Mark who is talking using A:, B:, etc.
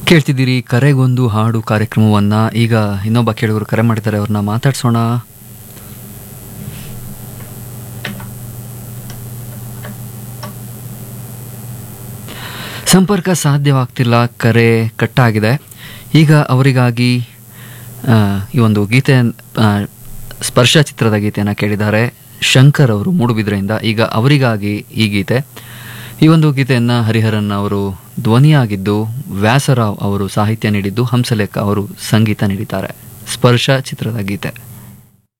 A: ಕೇಳ್ತಿದ್ದೀರಿ ಕರೆಗೊಂದು ಹಾಡು ಕಾರ್ಯಕ್ರಮವನ್ನ ಈಗ ಇನ್ನೊಬ್ಬ ಕೇಳುಗರು ಕರೆ ಮಾಡಿದ್ದಾರೆ ಅವ್ರನ್ನ ಮಾತಾಡ್ಸೋಣ ಸಂಪರ್ಕ ಸಾಧ್ಯವಾಗ್ತಿಲ್ಲ ಕರೆ ಕಟ್ಟಾಗಿದೆ ಈಗ ಅವರಿಗಾಗಿ ಆ, ಈ ಒಂದು ಗೀತೆ ಆ, ಸ್ಪರ್ಶ ಚಿತ್ರದ ಗೀತೆಯನ್ನು ಕೇಳಿದ್ದಾರೆ ಶಂಕರ್ ಅವರು ಮೂಡುಬಿದ್ರೆಯಿಂದ ಈಗ ಅವರಿಗಾಗಿ ಈ ಗೀತೆ ಈ ಒಂದು ಗೀತೆಯನ್ನು ಹರಿಹರನ್ ಅವರು ಧ್ವನಿಯಾಗಿದ್ದು ವ್ಯಾಸರಾವ್ ಅವರು ಸಾಹಿತ್ಯ ನೀಡಿದ್ದು ಹಂಸಲೇಖ ಅವರು ಸಂಗೀತ ನೀಡಿದ್ದಾರೆ ಸ್ಪರ್ಶ ಚಿತ್ರದ ಗೀತೆ